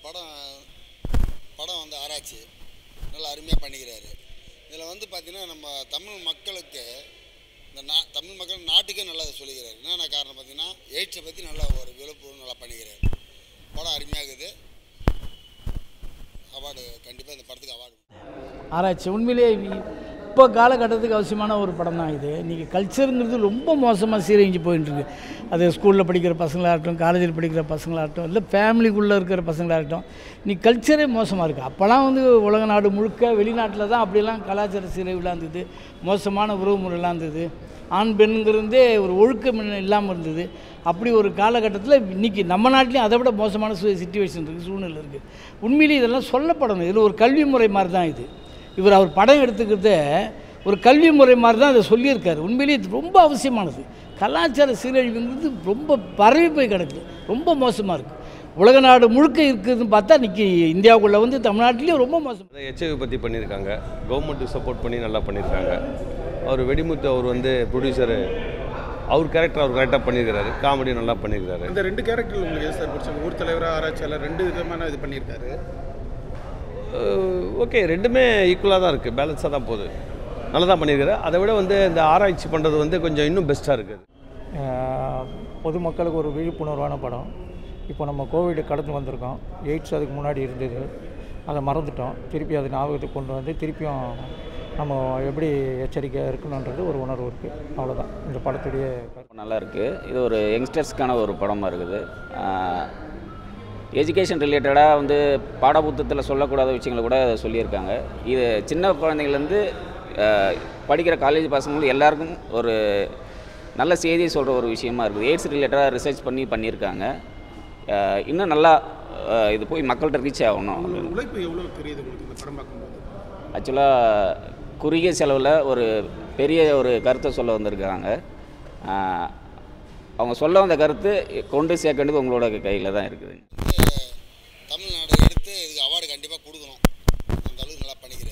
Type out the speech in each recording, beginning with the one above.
படம் படம் வந்து ஆராய்ச்சி நல்லா அருமையாக பண்ணிக்கிறாரு இதில் வந்து பார்த்திங்கன்னா நம்ம தமிழ் மக்களுக்கு இந்த நா தமிழ் மக்கள் நாட்டுக்கே நல்லா சொல்லிக்கிறாரு என்னென்ன காரணம் பார்த்தீங்கன்னா எய்ட்ஸை பற்றி நல்லா ஒரு விழிப்புணர்வு நல்லா பண்ணிக்கிறாரு படம் அருமையாக இருக்குது அவார்டு கண்டிப்பாக இந்த படத்துக்கு அவார்டு ஆராய்ச்சி உண்மையிலேயே இப்போ காலகட்டத்துக்கு அவசியமான ஒரு படம் தான் இது இன்றைக்கி கல்ச்சருங்கிறது ரொம்ப மோசமாக சீரழிஞ்சு போயிட்டு இருக்கு அது ஸ்கூலில் படிக்கிற பசங்களாகட்டும் காலேஜில் படிக்கிற பசங்களாகட்டும் இல்லை ஃபேமிலிக்குள்ளே இருக்கிற பசங்களாகட்டும் இன்னைக்கு கல்ச்சரே மோசமாக இருக்குது அப்போல்லாம் வந்து உலக நாடு முழுக்க வெளிநாட்டில் தான் அப்படியெல்லாம் கலாச்சார சீரழிவுலாம் இருந்தது மோசமான உறவு முறையெல்லாம் இருந்தது ஆண் பெண்ங்கிறதே ஒரு ஒழுக்கம் இல்லாமல் இருந்தது அப்படி ஒரு காலகட்டத்தில் இன்றைக்கி நம்ம நாட்டிலையும் அதை விட மோசமான சுச்சுவேஷன் இருக்குது சூழ்நிலை இருக்குது உண்மையிலேயே இதெல்லாம் சொல்லப்படணும் இதில் ஒரு கல்வி முறை மாதிரி தான் இது இவர் அவர் படம் எடுத்துக்கிறத ஒரு கல்வி முறை மாதிரி தான் அதை சொல்லியிருக்காரு உண்மையிலேயே இது ரொம்ப அவசியமானது கலாச்சார சீரழிவுங்கிறது ரொம்ப பரவி போய் கிடக்குது ரொம்ப மோசமாக இருக்குது உலக நாடு முழுக்க இருக்குதுன்னு பார்த்தா இன்றைக்கி இந்தியாவுக்குள்ளே வந்து தமிழ்நாட்டிலேயும் ரொம்ப மோசம் ஹெச்ஐவி பற்றி பண்ணியிருக்காங்க கவர்மெண்ட்டுக்கு சப்போர்ட் பண்ணி நல்லா பண்ணியிருக்காங்க அவர் வெடிமுத்து அவர் வந்து ப்ரொடியூசரு அவர் கேரக்டர் அவர் கரெக்டாக பண்ணியிருக்கிறாரு காமெடி நல்லா பண்ணியிருக்காரு இந்த ரெண்டு கேரக்டர் உங்களுக்கு எது சார் பிடிச்சது ஊர் தலைவராக ஆராய்ச்சியாளர் ரெண்டு விதமான இது பண்ணியிருக்காரு ஓகே ரெண்டுமே ஈக்குவலாக தான் இருக்குது பேலன்ஸாக தான் போகுது நல்லா தான் பண்ணியிருக்காரு அதை விட வந்து இந்த ஆராய்ச்சி பண்ணுறது வந்து கொஞ்சம் இன்னும் பெஸ்ட்டாக இருக்குது ஆஹ் பொதுமக்களுக்கு ஒரு விழிப்புணர்வான படம் இப்போ நம்ம கோவிட் கடந்து வந்திருக்கோம் எய்ட்ஸ் அதுக்கு முன்னாடி இருந்தது அதை மறந்துட்டோம் திருப்பி அதை ஞாபகத்துக்கு கொண்டு வந்து திருப்பியும் நம்ம எப்படி எச்சரிக்கையாக இருக்கணுன்றது ஒரு உணர்வு இருக்குது அவ்வளோதான் இந்த படத்துடைய கருத்து. நல்லா இருக்குது இது ஒரு யங்ஸ்டர்ஸ்க்கான ஒரு படமாக இருக்குது எஜுகேஷன் ரிலேட்டடாக வந்து பாடப்புத்தகத்தில் சொல்லக்கூடாத விஷயங்களை கூட சொல்லியிருக்காங்க இது சின்ன குழந்தைங்கள்லேருந்து படிக்கிற காலேஜ் பசங்களும் எல்லாருக்கும் ஒரு நல்ல செய்தியை சொல்கிற ஒரு விஷயமா இருக்குது எய்ட்ஸ் ரிலேட்டடாக ரிசர்ச் பண்ணி பண்ணியிருக்காங்க ஆஹ் இன்னும் நல்லா ஆஹ் இது போய் மக்கள்கிட்ட ரீச் ஆகணும் உங்களோட உழைப்பு எவ்வளோ தெரியுது உங்களுக்கு இந்த படம் பார்க்கும்போது ஆக்சுவலாக குறுகிய செலவில் ஒரு பெரிய ஒரு கருத்தை சொல்ல வந்திருக்காங்க ஆஹ் அவங்க சொல்ல வந்த கருத்து கொண்டு சேர்க்க வேண்டியது உங்களோட கையில் தான் இருக்குது தமிழ்நாடு எடுத்து இதுக்கு அவார்டு கண்டிப்பாக கொடுக்கணும் அந்த அளவுக்கு நல்லா பண்ணிக்கிறாரு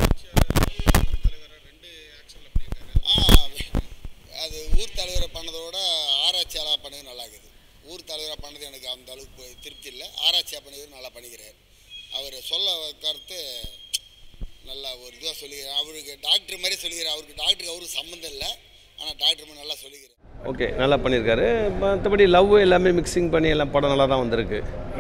ஆ அது ஊர் தலைவரை பண்ணதோட ஆராய்ச்சியாளர் பண்ணது நல்லா இருக்குது ஊர் தலைவராக பண்ணது எனக்கு அந்த அளவுக்கு போய் திருப்தி இல்லை ஆராய்ச்சியாக பண்ணது நல்லா பண்ணிக்கிறார் அவர் சொல்ல கருத்து நல்லா ஒரு இதுவாக சொல்லிக்கிறார் அவருக்கு டாக்டர் மாதிரி சொல்லிக்கிறார் அவருக்கு டாக்டருக்கு அவருக்கு சம்மந்தம் இல்லை ஆனால் டாக்டர் மாதிரி நல்லா சொல்லிக்கிறார் ஓகே நல்லா பண்ணியிருக்காரு மற்றபடி லவ் எல்லாமே மிக்சிங் பண்ணி எல்லாம் படம் நல்லா தான் வந்திருக்கு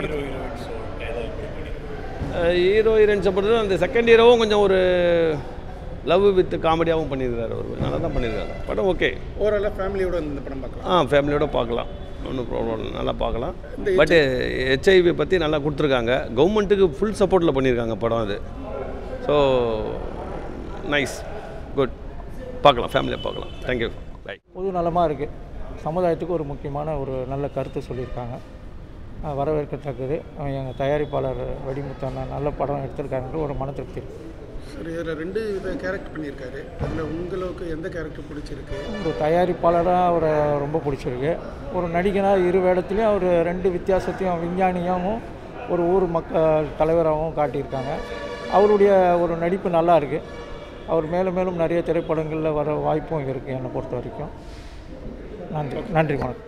ஹீரோ ஹீரோயின்ஸை பொறுத்தவரை அந்த செகண்ட் ஹீரோவும் கொஞ்சம் ஒரு லவ் வித் காமெடியாகவும் பண்ணியிருக்காரு அவர் நல்லா தான் பண்ணியிருக்காரு படம் ஓகே ஓவராலாக ஃபேமிலியோட இந்த படம் பார்க்கலாம் ஆ ஃபேமிலியோட பார்க்கலாம் ஒன்றும் ப்ராப்ளம் இல்லை நல்லா பார்க்கலாம் பட்டு ஹெச்ஐவி பற்றி நல்லா கொடுத்துருக்காங்க கவர்மெண்ட்டுக்கு ஃபுல் சப்போர்ட்டில் பண்ணியிருக்காங்க படம் அது ஸோ நைஸ் குட் பார்க்கலாம் ஃபேமிலியாக பார்க்கலாம் தேங்க்யூ பை பொது நலமாக இருக்குது சமுதாயத்துக்கு ஒரு முக்கியமான ஒரு நல்ல கருத்து சொல்லியிருக்காங்க அஹ் வரவேற்கத்தக்கது எங்கள் தயாரிப்பாளர் வெடிமுத்தான நல்ல படம் எடுத்திருக்காங்கன்ற ஒரு மன திருப்தி இருக்குது சரி இதில் ரெண்டு வித கேரக்டர் பண்ணியிருக்காரு அதில் உங்களுக்கு எந்த கேரக்டர் பிடிச்சிருக்கு ஒரு தயாரிப்பாளராக அவரை ரொம்ப பிடிச்சிருக்கு ஒரு நடிகனாக இரு வேடத்துலையும் அவர் ரெண்டு வித்தியாசத்தையும் விஞ்ஞானியாகவும் ஒரு ஊர் மக்கள் தலைவராகவும் காட்டியிருக்காங்க அவருடைய ஒரு நடிப்பு நல்லா இருக்குது அவர் மேலும் மேலும் நிறைய திரைப்படங்களில் வர வாய்ப்பும் இருக்குது என்னை பொறுத்த வரைக்கும் நன்றி நன்றி வணக்கம்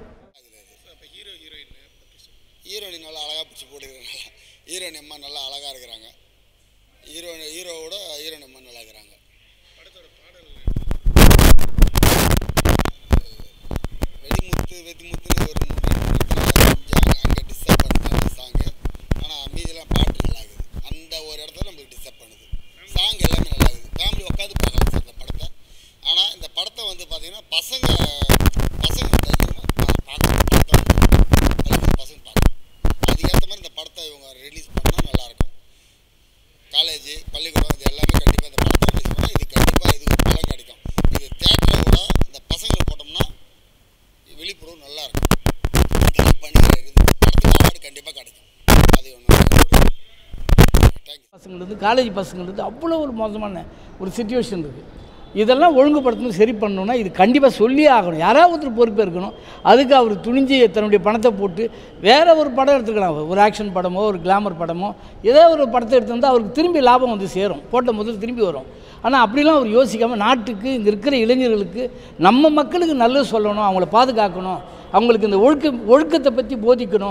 ஹீரோயின் நல்லா அழகாக பிடிச்சி போட்டுக்கிறாங்க ஹீரோயின் அம்மா நல்லா அழகாக இருக்கிறாங்க ஹீரோயின் ஹீரோவோட ஹீரோயின் அம்மா நல்லா இருக்கிறாங்க வெடிமுத்து வெடிமுத்துன்னு ஒரு அங்கே டிஸ்டர்ப் பண்ணுது அந்த சாங்கு ஆனால் மீதியெல்லாம் பாட்டு நல்லா இருக்குது அந்த ஒரு இடத்துல நம்மளுக்கு டிஸ்டர்ப் பண்ணுது சாங் எல்லாமே நல்லா இருக்குது ஃபேமிலி உட்காந்து பார்க்கலாம் சார் இந்த படத்தை ஆனால் இந்த படத்தை வந்து பார்த்தீங்கன்னா பசங்க பசங்க தைரியமாக பார்க்கணும் படத்தை அதுக்கு பசங்க பார்க்கணும் அதுக்கேற்ற மாதிரி இந்த படத்தை இவங்க ரிலீஸ் பண்ணால் நல்லாயிருக்கும் காலேஜ் பள்ளிக்கூடம் இது எல்லாமே கண்டிப்பாக இந்த படத்தை ரிலீஸ் பண்ணால் இது கண்டிப்பாக இதுக்கு ஒரு பலன் கிடைக்கும் இது தேட்டரில் கூட இந்த பசங்களை போட்டோம்னா விழிப்புணர்வு நல்லா இருக்கும் அதெல்லாம் பண்ணிக்கிறாரு இந்த படத்துக்கு அவார்டு கண்டிப்பாக கிடைக்கும் அது ஒன்று தேங்க்யூ பசங்கள்லேருந்து காலேஜ் பசங்கள்லேருந்து அவ்வளோ ஒரு மோசமான ஒரு சுச்சுவேஷன் இருக்குது இதெல்லாம் ஒழுங்குபடுத்தணும் சரி பண்ணணும்னா இது கண்டிப்பாக சொல்லியே ஆகணும் யாராவது ஒருத்தர் பொறுப்பே இருக்கணும் அதுக்கு அவர் துணிஞ்சு தன்னுடைய பணத்தை போட்டு வேற ஒரு படம் எடுத்துக்கலாம் ஒரு ஆக்ஷன் படமோ ஒரு கிளாமர் படமோ ஏதோ ஒரு படத்தை எடுத்து வந்தால் அவருக்கு திரும்பி லாபம் வந்து சேரும் போட்ட முதல் திரும்பி வரும் ஆனால் அப்படிலாம் அவர் யோசிக்காமல் நாட்டுக்கு இங்கே இருக்கிற இளைஞர்களுக்கு நம்ம மக்களுக்கு நல்லது சொல்லணும் அவங்கள பாதுகாக்கணும் அவங்களுக்கு இந்த ஒழுக்க ஒழுக்கத்தை பற்றி போதிக்கணும்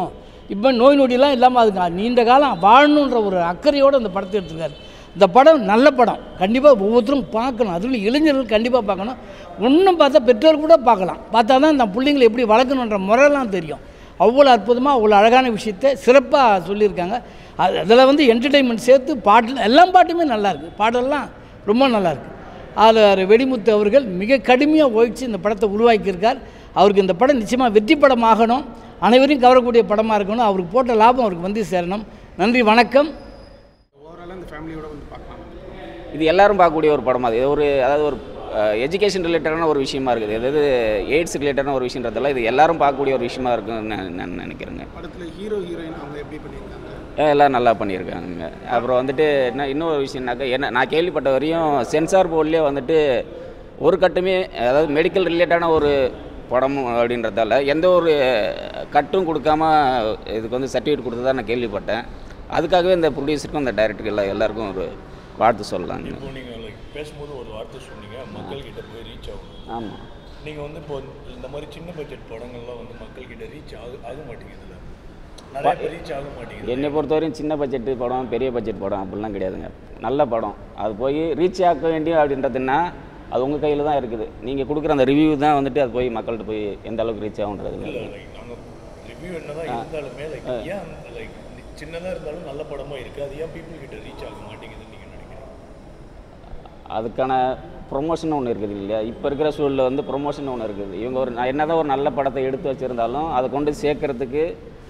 இப்போ நோய் நொடியெல்லாம் இல்லாமல் அதுக்கு நீண்ட காலம் வாழணுன்ற ஒரு அக்கறையோடு அந்த படத்தை எடுத்திருக்காரு இந்த படம் நல்ல படம் கண்டிப்பாக ஒவ்வொருத்தரும் பார்க்கணும் அதுவும் இளைஞர்கள் கண்டிப்பாக பார்க்கணும் ஒன்றும் பார்த்தா பெற்றோர் கூட பார்க்கலாம் பார்த்தா தான் இந்த பிள்ளைங்களை எப்படி வளர்க்கணுன்ற முறையெல்லாம் தெரியும் அவ்வளோ அற்புதமாக அவ்வளோ அழகான விஷயத்தை சிறப்பாக சொல்லியிருக்காங்க அது அதில் வந்து என்டர்டெயின்மெண்ட் சேர்த்து பாட்டில் எல்லா பாட்டுமே நல்லாயிருக்கு பாடல்லாம் ரொம்ப நல்லாயிருக்கு அதில் வெடிமுத்து அவர்கள் மிக கடுமையாக உழைச்சி இந்த படத்தை உருவாக்கியிருக்கார் அவருக்கு இந்த படம் நிச்சயமாக வெற்றி படம் ஆகணும் அனைவரையும் கவரக்கூடிய படமாக இருக்கணும் அவருக்கு போட்ட லாபம் அவருக்கு வந்து சேரணும் நன்றி வணக்கம் ஓவராலாக இந்த ஃபேமிலியோட வந்து பார்க்கலாம் இது எல்லாரும் பார்க்கக்கூடிய ஒரு படம் அது இது ஒரு அதாவது ஒரு எஜுகேஷன் ரிலேட்டடான ஒரு விஷயமா இருக்குது அதாவது எய்ட்ஸ் ரிலேட்டடான ஒரு விஷயன்றதெல்லாம் இது எல்லாரும் பார்க்கக்கூடிய ஒரு விஷயமா இருக்குன்னு நான் நான் நினைக்கிறேங்க படத்தில் ஹீரோ ஹீரோயின் அவங்க எப்படி பண்ணியிருக்காங்க ஏ, எல்லாம் நல்லா பண்ணியிருக்காங்க அப்புறம் வந்துட்டு என்ன இன்னொரு விஷயம்னாக்கா என்ன நான் கேள்விப்பட்ட வரையும் சென்சார் போர்ட்லேயே வந்துட்டு ஒரு கட்டுமே அதாவது மெடிக்கல் ரிலேட்டடான ஒரு படம் அப்படின்றதால எந்த ஒரு கட்டும் கொடுக்காம இதுக்கு வந்து சர்டிஃபிகேட் கொடுத்ததா நான் கேள்விப்பட்டேன் அதுக்காகவே இந்த ப்ரொடியூசருக்கும் இந்த டைரக்டருக்கு எல்லாம் எல்லாருக்கும் ஒரு வாழ்த்து சொல்லலாங்க இப்போ நீங்கள் லைக் பேசும்போது ஒரு வார்த்தை சொன்னீங்க மக்கள்கிட்ட போய் ரீச் ஆகும் ஆமாம் நீங்கள் வந்து இப்போ இந்த மாதிரி சின்ன பட்ஜெட் படங்கள்லாம் வந்து மக்கள்கிட்ட ரீச் ஆக ஆக மாட்டேங்குதுல்ல நிறைய பேர் ரீச் ஆக மாட்டேங்குது என்னை பொறுத்தவரையும் சின்ன பட்ஜெட்டு படம் பெரிய பட்ஜெட் படம் அப்படிலாம் கிடையாதுங்க நல்ல படம் அது போய் ரீச் ஆக்க வேண்டிய அப்படின்றதுன்னா அது உங்கள் கையில் தான் இருக்குது நீங்கள் கொடுக்குற அந்த ரிவ்யூ தான் வந்துட்டு அது போய் மக்கள்கிட்ட போய் எந்த அளவுக்கு ரீச் ஆகுன்றது இல்லை லைக் நாங்கள் ரிவ்யூ என்னதான் இருந்தாலுமே லைக் ஏன் லைக் சின்னதாக இருந்தாலும் நல்ல படமாக இருக்குது அது ஏன் பீப்புள் கிட்ட ரீச் ஆக மாட்டேங்குதுன்னு நீங்கள் நினைக்கிறீங்க அதுக்கான ப்ரொமோஷன் ஒன்று இருக்குது இல்லையா இப்போ இருக்கிற சூழலில் வந்து ப்ரொமோஷன் ஒன்று இருக்குது இவங்க ஒரு என்னதான் ஒரு நல்ல படத்தை எடுத்து வச்சுருந்தாலும் அதை கொண்டு சேர்க்கறதுக்கு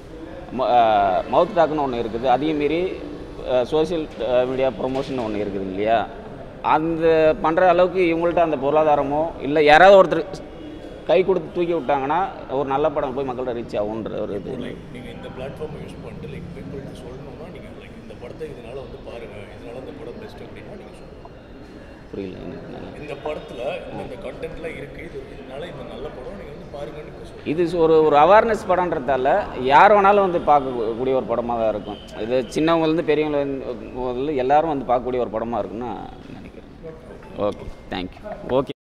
மவுத் டாக்னு ஒன்று இருக்குது அதையும் மீறி சோஷியல் மீடியா ப்ரொமோஷன் ஒன்று இருக்குது இல்லையா அந்த பண்ணுற அளவுக்கு இவங்கள்ட்ட அந்த பொருளாதாரமோ இல்லை யாராவது ஒருத்தர் கை கொடுத்து தூக்கி விட்டாங்கன்னா ஒரு நல்ல படம் போய் மக்கள்கிட்ட ரீச் ஆகுன்ற ஒரு இது லைக் நீங்கள் இந்த பிளாட்ஃபார்மை யூஸ் பண்ணிட்டு லைக் பீப்புள்கிட்ட சொல்லணும்னா நீங்கள் லைக் இந்த படத்தை இதனால வந்து பாருங்கள் இதனால இந்த படம் பெஸ்ட் அப்படின்னா நீங்கள் சொல்லணும் புரியல எனக்கு நல்லா இந்த படத்தில் இந்த கண்டென்ட்லாம் இருக்குது இது இதனால இந்த நல்ல படம் நீங்கள் வந்து பாருங்கன்னு நீங்கள் சொல்லணும் இது ஒரு ஒரு அவேர்னஸ் படன்றதால யார் வேணாலும் வந்து பார்க்கக்கூடிய ஒரு படமாக தான் இருக்கும் இது சின்னவங்கலேருந்து பெரியவங்க முதல்ல எல்லாரும் வந்து பார்க்கக்கூடிய ஒரு படமாக இருக்கும்னு நான் நினைக்கிறேன் ஓகே தேங்க்யூ ஓகே